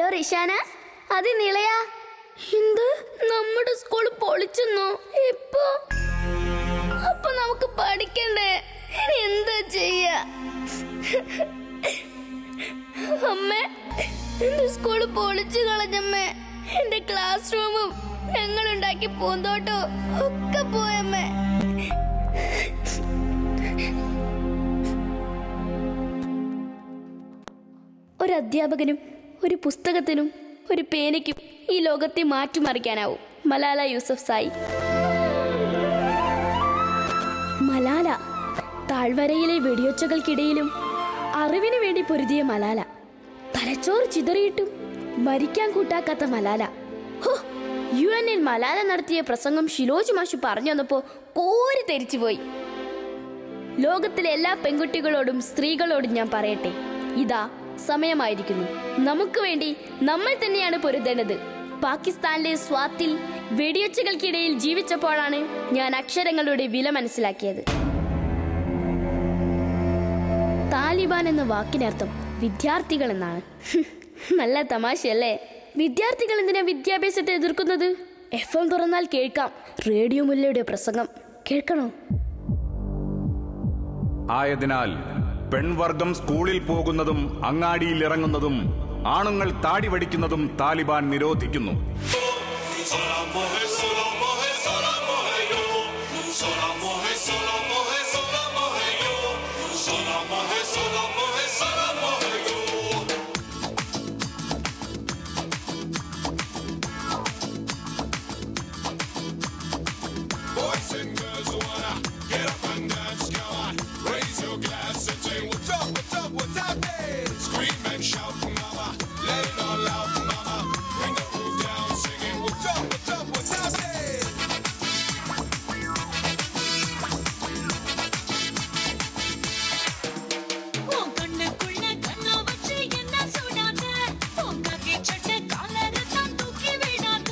Hello Rishana അത് നിളയാ എന്ത് നമ്മുടെ സ്കൂൾ പൊളിച്ചെന്നോ ഇപ്പൊ അപ്പൊ നമുക്ക് പഠിക്കണ്ടേ എന്താ ചെയ്യ അമ്മേ എന്റെ സ്കൂള് പൊളിച്ചു കളഞ്ഞമ്മേ എന്റെ ക്ലാസ് റൂമും ഞങ്ങളുണ്ടാക്കി പൂന്തോട്ടോ ഒക്കെ പോയമ്മേ ഒരു അധ്യാപകനും ഒരു പുസ്തകത്തിനും ഒരു പേനയ്ക്കും ഈ ലോകത്തെ മാറ്റിമറിക്കാനാവും മലാല യൂസഫ് സായി മലാല താഴ്വരയിലെ വെടിയൊച്ചകൾക്കിടയിലും അറിവിനു വേണ്ടി പൊരുതിയ മലാല തലച്ചോറ് ചിതറിയിട്ടും മരിക്കാൻ കൂട്ടാക്കാത്ത മലാല ഹോ യു എൻ എൽ മലാല നടത്തിയ പ്രസംഗം ഷിലോജ് മാഷു പറഞ്ഞു വന്നപ്പോ കോരി തെരിച്ചുപോയി ലോകത്തിലെ എല്ലാ പെൺകുട്ടികളോടും സ്ത്രീകളോടും ഞാൻ പറയട്ടെ ഇതാ സമയമായിരിക്കുന്നു നമുക്ക് വേണ്ടി നമ്മൾ തന്നെയാണ് പൊരുതേണ്ടത് പാകിസ്ഥാനിലെ സ്വാത്തിൽ വെടിയൊച്ചകൾക്കിടയിൽ ജീവിച്ചപ്പോഴാണ് ഞാൻ അക്ഷരങ്ങളുടെ വില മനസ്സിലാക്കിയത് താലിബാൻ എന്ന വാക്കിനർത്ഥം വിദ്യാർത്ഥികൾ എന്നാണ് ഹും, നല്ല തമാശയല്ലേ വിദ്യാർത്ഥികൾ എന്തിനാ വിദ്യാഭ്യാസത്തെ എതിർക്കുന്നത് എഫ് എം തുറന്നാൽ കേൾക്കാം റേഡിയോ മുല്ലയുടെ പ്രസംഗം കേൾക്കണോ ആയതിനാൽ പെൺവർഗം സ്കൂളിൽ പോകുന്നതും അങ്ങാടിയിൽ ഇറങ്ങുന്നതും ആണുങ്ങൾ താടി വടിക്കുന്നതും താലിബാൻ നിരോധിക്കുന്നു உன் கண்ணுக்குள்ள கண்ணா வச்சு என்ன சுடாத உன் காக்கி சட்டை காலரை தான் தூக்கி விடாத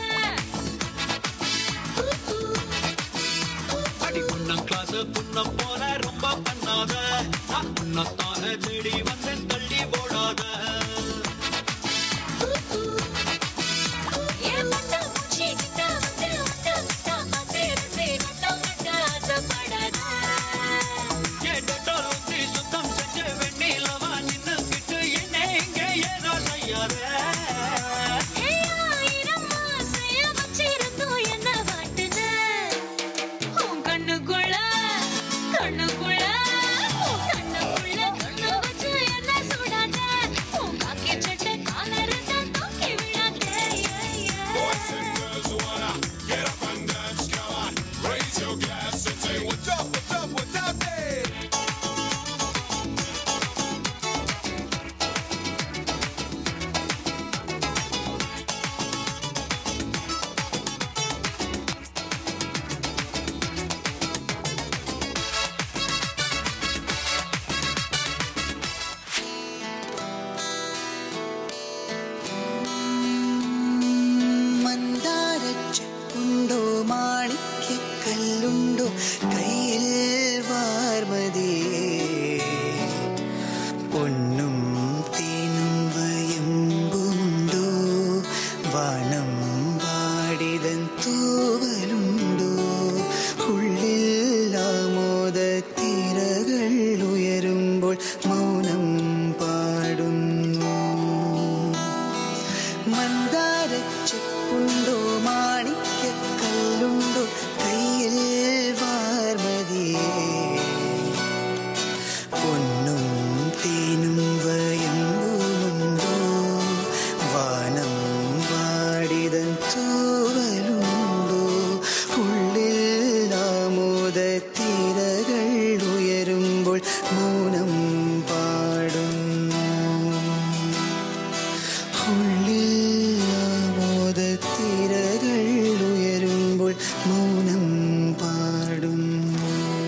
அடி உன்னம் கிளாஸ் புன்னம் போல ரொம்ப பண்ணாத நான் உன்னத்தான தேடி வந்தேன் தள்ளி ஓடாத என் மண்டை மூச்சி கிட்ட வந்து வந்து விட்டா மாத்தே ரசி விட்டா விட்டா ஆசைப்படாத என் டெட்டால் ஊத்தி சுத்தம் செஞ்ச வெண்ணிலவா நின்னுக்கிட்டு என்ன இங்கே ஏதோ செய்யாத ஆயிரம் ஆசைய வச்சிருந்தோம் என்ன வாட்டுன உன் கண்ணுக்குள்ள கண்ணுக்குள்ள உன் கண்ணுக்குள்ள கண்ணு வச்சு என்ன சுடாத உன் காக்கி சட்டை காலரை தான் தூக்கி விடாத മന്ദാരച്ചുണ്ടോ മാണിക്യക്കല്ലുണ്ടോ കയ്യിൽ വാർമതിയേ പൊന്നും തേനും വയമ്പുമുണ്ടോ വാനം പാടിതൻ തൂവലുണ്ടോ ഉള്ളിൽ ആമോദ തിരകൾ ഉയരുമ്പോൾ മൗനം പാടുന്നു മന്ദാരച്ചെപ്പുണ്ടോ മാണിക്യക്കല്ലുണ്ടോ കയ്യിൽ വാർമതിയേ പൊന്നും തേനും വയമ്പുമുണ്ടോ വാനം വാടിതൻ തൂവലുണ്ടോ ഉള്ളിൽ ആമോദ തിരകൾ ഉയരുമ്പോൾ മൗനം പാടുന്നു ഉള്ളിൽ ആമോദത്തിരകൾ ഉയരുമ്പോൾ മൗനം പാടുന്നു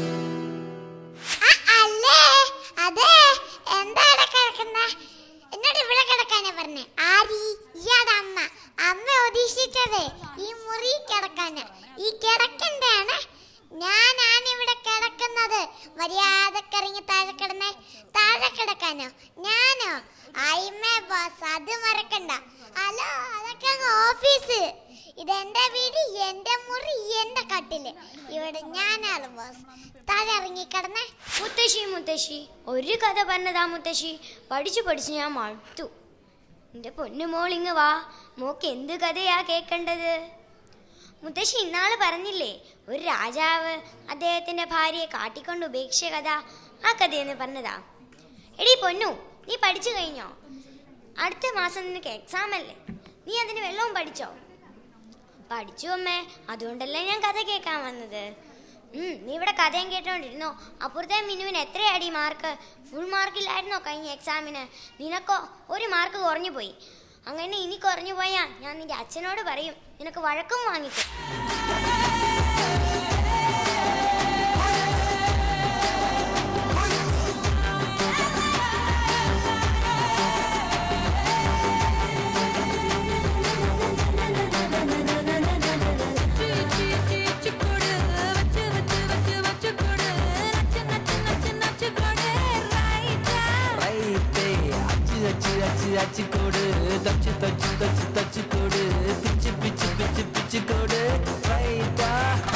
അല്ലേ അതെ എന്താണ് കിടക്കുന്ന എന്നോട് ഇവിടെ കിടക്കാനാ പറഞ്ഞേ ആരി ഇയാടെ അമ്മ അമ്മ ഉദ്ദേശിച്ചത് ഈ മുറി കിടക്കാനാ ഈ കിടക്കണ്ടാണ് ഞാനാണ് ഇവിടെ കിടക്ക കിടക്കുന്നത് മര്യാദക്കിറങ്ങി താഴെ കിടന്നേ താഴെ കിടക്കാനോ ഞാനോ അയ്മേ ബോസ് അത് മറക്കണ്ട ഹലോ അതൊക്കെ അങ്ങ് ഓഫീസ് ഇതെന്റെ വീട് എന്റെ മുറി എന്റെ കട്ടില് ഇവിടെ ഞാനാണ് ബോസ് താഴെ ഇറങ്ങി കിടന്നേ മുത്തശ്ശി മുത്തശ്ശി ഒരു കഥ പറഞ്ഞതാ മുത്തശ്ശി പഠിച്ചു പഠിച്ച് ഞാൻ മടുത്തു എന്റെ പൊന്നു മോളിങ് വാ മോക്ക് എന്ത് കഥയാ കേൾക്കേണ്ടത് മുത്തശ്ശി ഇന്നാള് പറഞ്ഞില്ലേ ഒരു രാജാവ് അദ്ദേഹത്തിന്റെ ഭാര്യയെ കാട്ടിക്കൊണ്ട് ഉപേക്ഷിച്ച കഥ ആ കഥയെന്ന് പറഞ്ഞതാ എടി പൊന്നു നീ പഠിച്ചു കഴിഞ്ഞോ അടുത്ത മാസം നിനക്ക് എക്സാം അല്ലേ നീ അതിന് വെള്ളവും പഠിച്ചോ പഠിച്ചു അമ്മേ അതുകൊണ്ടല്ലേ ഞാൻ കഥ കേൾക്കാൻ വന്നത് ഉം, നീ ഇവിടെ കഥയും കേട്ടോണ്ടിരുന്നോ അപ്പുറത്തെ മിനുവിന് എത്രയാടി മാർക്ക് ഫുൾ മാർക്കില്ലായിരുന്നോ കഴിഞ്ഞ എക്സാമിന് നിനക്കോ ഒരു മാർക്ക് കുറഞ്ഞു പോയി അങ്ങനെ ഇനി കുറഞ്ഞു പോയാ ഞാൻ നിന്റെ അച്ഛനോട് പറയും നിനക്ക് വഴക്കും വാങ്ങിക്കും റൈറ്റേ അച്ച് അച്ച് അച്ച് അച്ചിക്കോട് തച്ച് തച്ച് തച്ച് തച്ചിക്കോട് പിച്ച് പിച്ച് പിച്ച് പിച്ചിക്കോട് റൈറ്റാ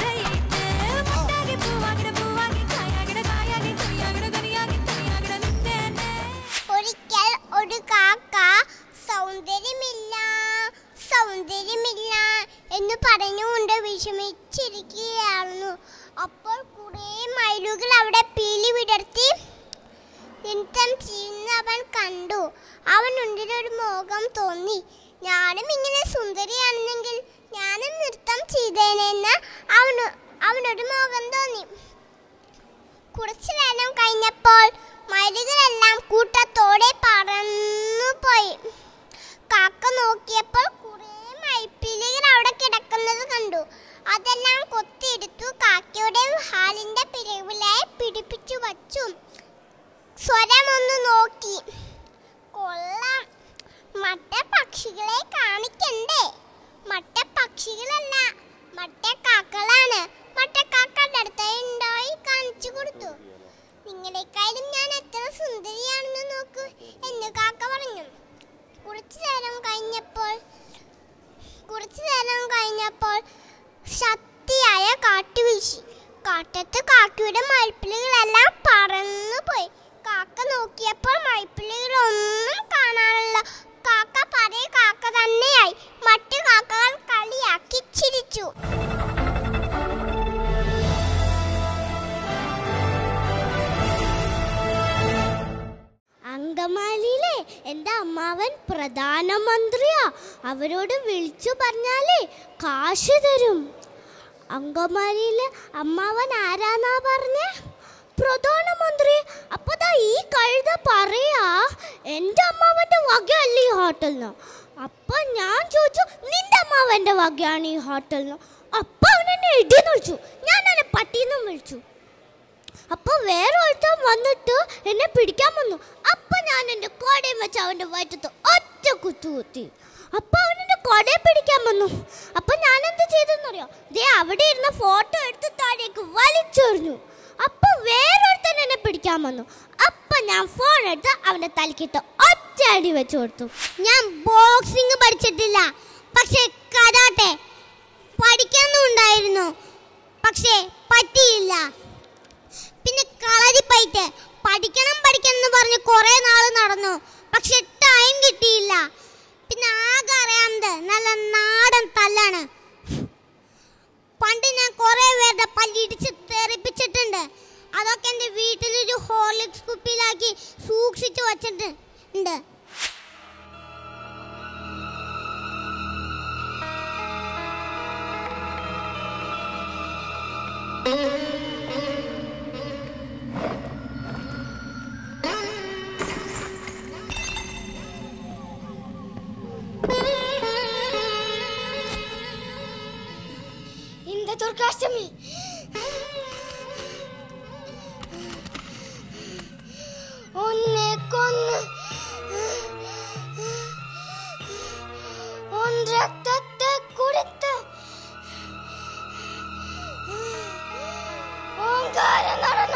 ഒരിക്കൽ ഒരു കാക്ക സൗന്ദര്യമില്ല സൗന്ദര്യമില്ല എന്ന് പറഞ്ഞുകൊണ്ട് വിഷമിച്ചിരിക്കുകയായിരുന്നു അപ്പോൾ കുറേ മയിലുകൾ അവിടെ പീലി വിടർത്തി നൃത്തം ചെയ്യുന്നവൻ കണ്ടു അവനുണ്ടിൽ ഒരു മോഹം തോന്നി ഞാനും ഇങ്ങനെ സുന്ദരിയാണെന്നെങ്കിൽ ഞാനും നൃത്തം ചെയ്തേനെന്ന് അവന് അവനൊരു മോഹം തോന്നി കുറച്ചു നേരം കഴിഞ്ഞപ്പോൾ മയിലുകളെല്ലാം കൂട്ടത്തോടെ പറന്നുപോയി കാക്ക നോക്കിയപ്പോൾ കുറേ മയിൽപ്പീലികൾ അവിടെ കിടക്കുന്നത് കണ്ടു അതെല്ലാം കൊത്തിയെടുത്തു കാക്കയുടെ ഹാലിന്റെ പിറവിലായി പിടിപ്പിച്ചു വച്ചു സ്വരമൊന്ന് നോക്കി കൊള്ളാം മറ്റ പക്ഷികളെ കാണിക്കണ്ടേ മറ്റ പക്ഷികളല്ല മറ്റ കാക്കകളാണ് മറ്റ കാക്കയുടെ അടുത്തായി ഉണ്ടായി കാണിച്ചു കൊടുത്തു നിങ്ങളെക്കാളും ഞാൻ എത്ര സുന്ദരിയാണെന്ന് നോക്കൂ എന്ന് കാക്ക പറഞ്ഞു കുറച്ചു നേരം കഴിഞ്ഞപ്പോൾ കുറച്ചു നേരം കഴിഞ്ഞപ്പോൾ ശക്തിയായ കാറ്റുവീശി കാട്ടത്ത് കാക്കയുടെ മയിൽപ്പിളികളെല്ലാം പറന്നുപോയി കാക്ക നോക്കിയപ്പോൾ മയിൽപ്പിളികളൊന്നും കാണാനില്ല കാക്ക പഴയ കാക്ക തന്നെയായി മറ്റു കാക്കകൾ കളിയാക്കി ചിരിച്ചു അങ്കമാലിയിലെ എൻ്റെ അമ്മാവൻ പ്രധാനമന്ത്രിയാ അവരോട് വിളിച്ചു പറഞ്ഞാലേ കാശ് തരും അങ്കമാലിയിലെ അമ്മാവൻ ആരാന്നാ പറഞ്ഞേ പ്രധാനമന്ത്രി അപ്പൊ ദാ ഈ കഴുത പറയാ എൻ്റെ അമ്മാവന്റെ വകയല്ല ഈ ഹോട്ടലിന് അപ്പൊ ഞാൻ ചോദിച്ചു നിന്റെ അമ്മാവന്റെ വകയാണ് ഈ ഹോട്ടലിന് അപ്പൊ അവൻ എന്നെ ഇടിയെന്ന് വിളിച്ചു ഞാൻ എന്നെ പട്ടീന്നും വിളിച്ചു അപ്പൊ വേറെ ഒരുത്തൻ വന്നിട്ട് എന്നെ പിടിക്കാൻ വന്നു അപ്പൊ ഞാൻ എന്റെ കോടയും വെച്ച് അവന്റെ വയറ്റത്ത് ഒറ്റ കുത്തു കുത്തി അപ്പൊ അവൻ എന്റെ കൊടയെ പിടിക്കാൻ വന്നു അപ്പൊ ഞാൻ എന്ത് ചെയ്തെന്നറിയോ ദേ അവിടെ ഇരുന്ന ഫോട്ടോ എടുത്ത് താഴേക്ക് വലിച്ചെറിഞ്ഞു അപ്പൊ വേറൊരുത്തൻ എന്നെ പിടിക്കാൻ വന്നു അപ്പൊ ഞാൻ ഫോൺ എടുത്ത് അവന്റെ തലക്കിട്ട് ഒറ്റ അടി വെച്ചു കൊടുത്തു ഞാൻ ബോക്സിംഗ് പഠിച്ചിട്ടില്ല പക്ഷേ കരാട്ടെ പഠിക്കാനുണ്ടായിരുന്നു പക്ഷേ പറ്റിയില്ല പിന്നെ കളരിപ്പയറ്റ് പഠിക്കണം പഠിക്കണം എന്ന് പറഞ്ഞ് കുറേ നാൾ നടന്നു പക്ഷെ ടൈം കിട്ടിയില്ല പിന്നെ ആകെ അറിയാവുന്നത് നല്ല നാടൻ തല്ലാണ് പണ്ട് ഞാൻ കുറേ പേരുടെ പല്ലിടിച്ച് തെറിപ്പിച്ചിട്ടുണ്ട് അതൊക്കെ എൻ്റെ വീട്ടിലൊരു ഹോർലിക്സ് കുപ്പിയിലാക്കി സൂക്ഷിച്ചു വച്ചിട്ട് ഉണ്ട് இந்த துர்காஷ்டமி ഒന്നെ കൊന്ന് ഒൻ രക്തത്തെ കുടിത്ത് ഓങ്കാര നടന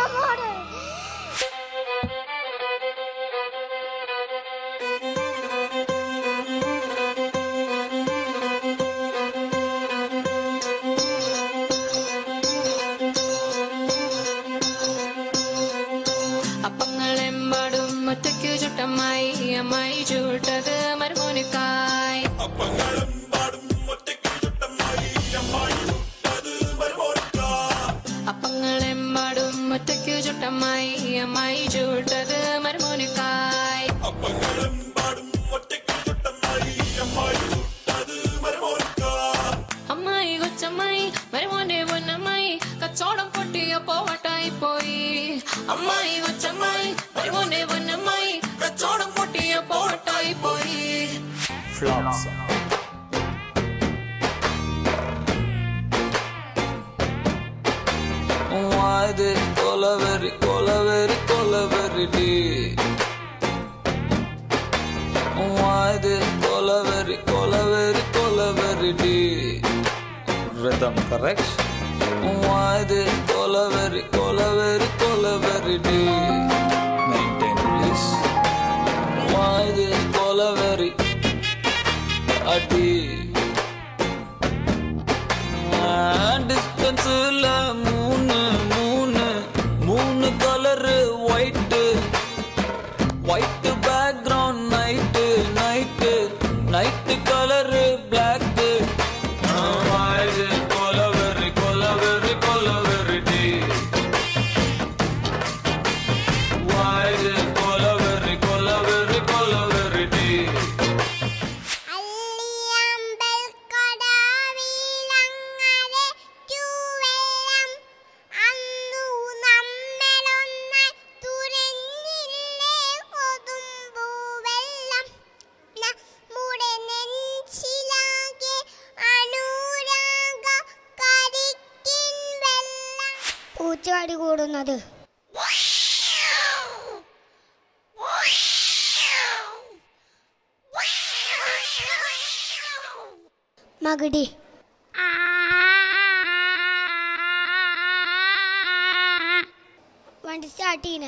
അമ്മായി ഒച്ചമ്മായി വരുമോനെ വന്നമ്മായി കച്ചോടം പൊട്ടിയ പോട്ടായി പോയി ഫ്ലോപ്സ് വായത് കൊലവെറി കൊലവെറി കൊലവെറി ഡി വായത് കൊലവെറി കൊലവെറി കൊലവെറി ഡി rhythm correct why this kolaveri kolaveri kolaveri ഡി maintain please വായത് കൊലവെറി അടി டிஸ்டன்ஸ்ல மூணு மூணு மூணு colour white white background night night night colour black kolaveri kolaveri kolaveri டி கொலவெறி கொலவெறி கொலவெறி டி അല്ലിയമ്പൽ കൊടാവിലങ്ങരെ ചൂവെള്ളം അന്നു നമ്മളൊന്നായി തുരഞ്ഞില്ലേ കൊതുമ്പൂവെള്ളം നമ്മുടെ നെഞ്ചിലാകെ അനുരാഗ കരിക്കിൻ വെള്ളം പൂച്ചവാടി കൂടുന്നത് മകടി വണ്ടി സ്റ്റാർട്ട് ചെയ്യണേ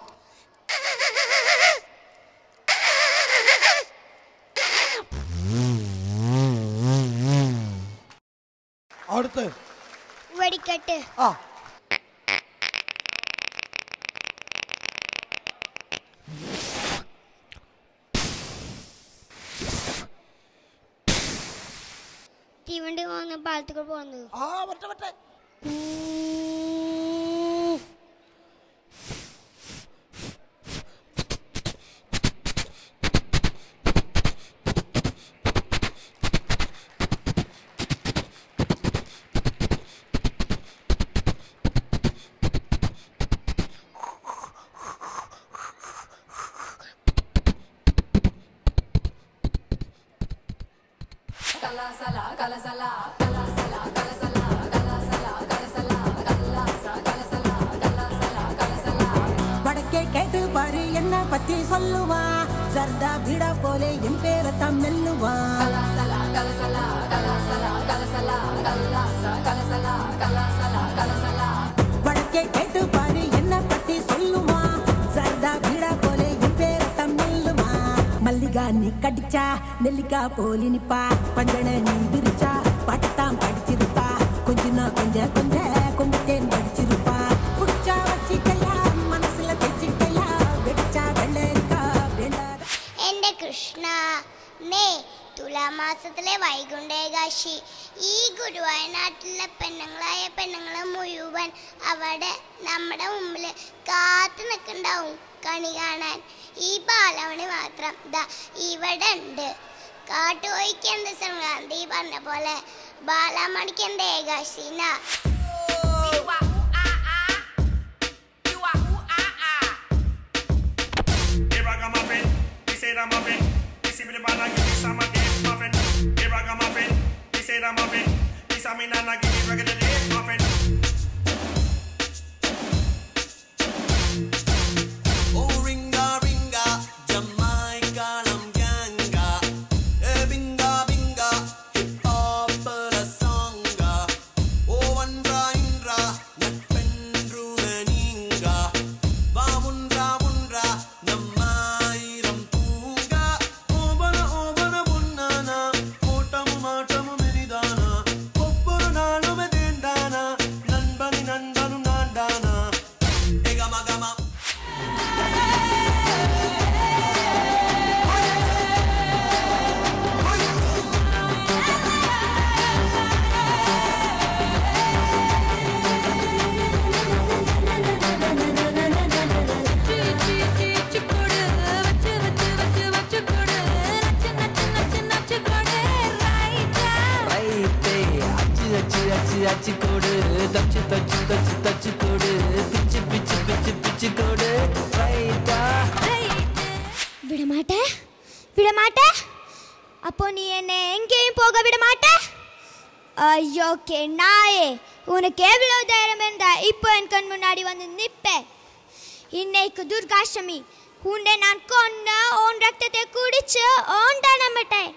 അടുത്ത് വെടിക്കെട്ട് ആ തീവണ്ടി പോകുന്ന പാലത്തേക്ക് പോകുന്നത് ആ വരട്ടെ വരട്ടെ வடக்கே கேட்டு பாரு என்ன பத்தி சொல்லுவா சர்தா பீடா போலே என் பேரத்தான் மெல்லுவா வடக்கே கேட்டு பாரு என்ன பத்தி சொல்லுவா சர்தா பீடா போலே என் பேரத்தான் மெல்லுவா மல்லிகா நீ கடிச்சா நெல்லிக்கா போலி நிப்பா பஞ்சன நீ விரிச்சா பட்டாம் படிச்சிருப்பா கொஞ்சனா கொஞ்ச கொஞ்ச கொஞ்சத்தேன் படிச்சிருப்பா புடிச்சா வச்சிக்கையா മനസ്സിലെ തെച്ചിട്ടല്ല വെടിച്ചാ വെള്ളരിക്കാ വേണ്ടാ എന്റെ കൃഷ്ണ മേ തുലാമാസത്തിലെ വൈകുണ്ഠ ഏകാശി ഈ ഗുരുവായൂനാട്ടിലെ പെണ്ണുങ്ങളായ പെണ്ണുങ്ങളെ മുഴുവൻ അവിടെ നമ്മുടെ മുമ്പിൽ കാത്തു നിൽക്കണ്ടാവും കണി കാണാൻ ഈ ബാലമണി മാത്രം ദാ ഇവിടെ ഉണ്ട് കാട്ടുപോയിക്ക് എന്ത് സംക്രാന്തി പറഞ്ഞ പോലെ ബാലാമണിക്ക് എന്ത് ഏകാശീന Hey, ragamuffin, this ain't a muffin. This is the banana, give me some of this muffin. Hey, ragamuffin, this ain't a muffin. This a me nana, give me regular day muffin. Oh, ringa, ringa, Jamaica, lam ganga. Eh, binga, binga, hip hop, a songa. Oh, andra, indra, nependru, naninga. Va, undra, undra, namairam, tunga. Oh, bana, oh, bana, bunnana. Otamu, matamu, meridana. ఒబ్బరు నాలుగు తిండానా నా தச்சுக்கோடு தச்சு தச்சு தச்சு தச்சுக்கோடு பிச்சு பிச்சு பிச்சு பிச்சுக்கோடு ரைட்டா விடமாட்ட விடமாட்ட அப்போ நீ என்ன எங்கேயும் போக விடமாட்ட ஐயோ கே நாயே உனக்கு எவ்வளவு தைரியம் இருந்தா இப்போ என் கண் முன்னாடி வந்து நிப்ப இன்னைக்கு துர்காஷ்டமி உன்னை நான் கொன்ன உன் ரத்தத்தை குடிச்சு ஓன் தானமிட்டேன்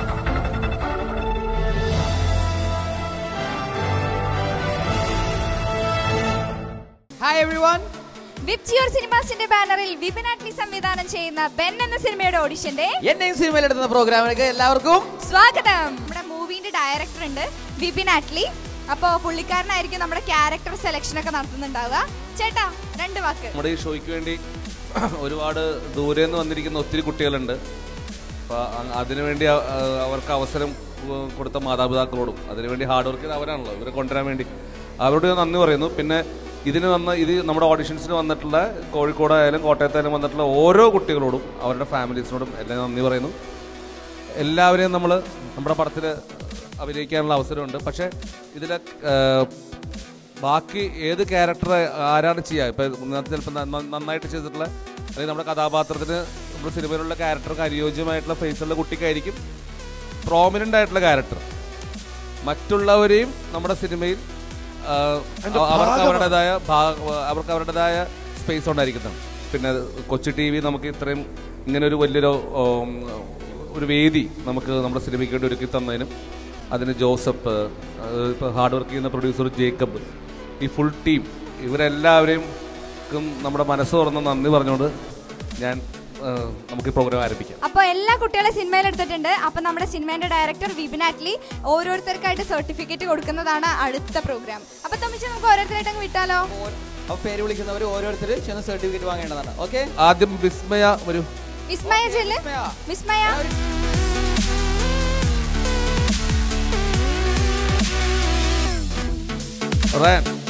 ഹായ് എവ്രി വൺ വിപ്ചിയോർ സിനിമാസിന്റെ ബാനറിൽ വിപിൻ അറ്റ്ലി സംവിധാനം ചെയ്യുന്ന ബെൻ എന്ന സിനിമയുടെ ഓഡിഷന്റെ എന്നെയും സിനിമയിലെടുക്കുന്ന പ്രോഗ്രാമിലേക്ക് എല്ലാവർക്കും സ്വാഗതം നമ്മുടെ മൂവിന്റെ ഡയറക്ടർ ഉണ്ട് വിപിൻ അറ്റ്ലി അപ്പോ പുള്ളിക്കാരനായിരിക്കും നമ്മുടെ ക്യാരക്ടർ സെലക്ഷൻ ഒക്കെ നടത്തുന്നുണ്ടാവുക ചേട്ടാ രണ്ട് വാക്ക് നമ്മുടെ ഈ ഷോയ്ക്ക് വേണ്ടി ഒരുപാട് ദൂരെ നിന്ന് വന്നിരിക്കുന്ന ഒത്തിരി കുട്ടികളുണ്ട് അപ്പോൾ അതിനുവേണ്ടി അ- അ- അവർക്ക് അവസരം ഉ- കൊടുത്ത മാതാപിതാക്കളോടും അതിനുവേണ്ടി ഹാർഡ് വർക്ക് ചെയ്ത് അവരാണല്ലോ ഇവരെ കൊണ്ടുവരാൻ വേണ്ടി അവരോട് ഞാൻ നന്ദി പറയുന്നു പിന്നെ ഇതിന് വന്ന ഇത് നമ്മുടെ ഓഡിഷൻസിന് വന്നിട്ടുള്ള കോഴിക്കോടായാലും കോട്ടയത്തായാലും വന്നിട്ടുള്ള ഓരോ കുട്ടികളോടും അവരുടെ ഫാമിലീസിനോടും എല്ലാം നന്ദി പറയുന്നു എല്ലാവരെയും നമ്മൾ നമ്മുടെ പടത്തിൽ അഭിനയിക്കാനുള്ള അവസരമുണ്ട് പക്ഷേ ഇതിൽ ബാക്കി ഏത് ക്യാരക്ടർ ആരാണ് ചെയ്യുക ഇപ്പം ഇതിനകത്ത് ചിലപ്പോൾ നന്നായിട്ട് ചെയ്തിട്ടുള്ള അല്ലെങ്കിൽ നമ്മുടെ കഥാപാത്രത്തിന് നമ്മുടെ സിനിമയിലുള്ള ക്യാരക്ടർക്ക് അനുയോജ്യമായിട്ടുള്ള ഫേസുള്ള കുട്ടിക്കായിരിക്കും പ്രോമിനൻ്റ് ആയിട്ടുള്ള ക്യാരക്ടർ മറ്റുള്ളവരെയും നമ്മുടെ സിനിമയിൽ ആ, അതിന്റെ അവർക്ക് ഭാഗമാണ്. അവരുടേതായ ഭാഗ അവർക്ക് അവരുടേതായ സ്പേസ് ഉണ്ടായിരിക്കുന്നതാണ് പിന്നെ കൊച്ചു ടി വി നമുക്ക് ഇത്രയും ഇങ്ങനെ ഒരു വലിയൊരു ഉം, ഒരു വേദി നമുക്ക് നമ്മുടെ സിനിമയ്ക്ക് വേണ്ടി ഒരുക്കി തന്നതിനും അതിന് ജോസഫ് ഇപ്പോൾ ഹാർഡ് വർക്ക് ചെയ്യുന്ന പ്രൊഡ്യൂസർ ജേക്കബ് ഈ ഫുൾ ടീം ഇവരെല്ലാവരെയും ക്കും നമ്മുടെ മനസ്സ് തുറന്ന് നന്ദി പറഞ്ഞുകൊണ്ട് ഞാൻ ആ, നമുക്ക് ഈ പ്രോഗ്രാം ആരംഭിക്കാം അപ്പൊ എല്ലാ കുട്ടികളെ സിനിമയിൽ എടുത്തിട്ടുണ്ട് അപ്പൊ നമ്മുടെ സിനിമയുടെ ഡയറക്ടർ വിപിൻ അറ്റ്ലി ഓരോരുത്തർക്കായിട്ട് സർട്ടിഫിക്കറ്റ് കൊടുക്കുന്നതാണ് അടുത്ത പ്രോഗ്രാം അപ്പൊ തമ്മിച്ച് നമുക്ക് ഓരോരുത്തരായിട്ട് അങ്ങ് വിട്ടാലോ അപ്പൊ പേര് വിളിക്കുന്നവർ ഓരോരുത്തർ ചെന്ന് സർട്ടിഫിക്കറ്റ് വാങ്ങേണ്ടതാണ് ഓക്കെ ആദ്യം വിസ്മയ വരൂ വിസ്മയ ചെല്ല് വിസ്മയ റയാൻ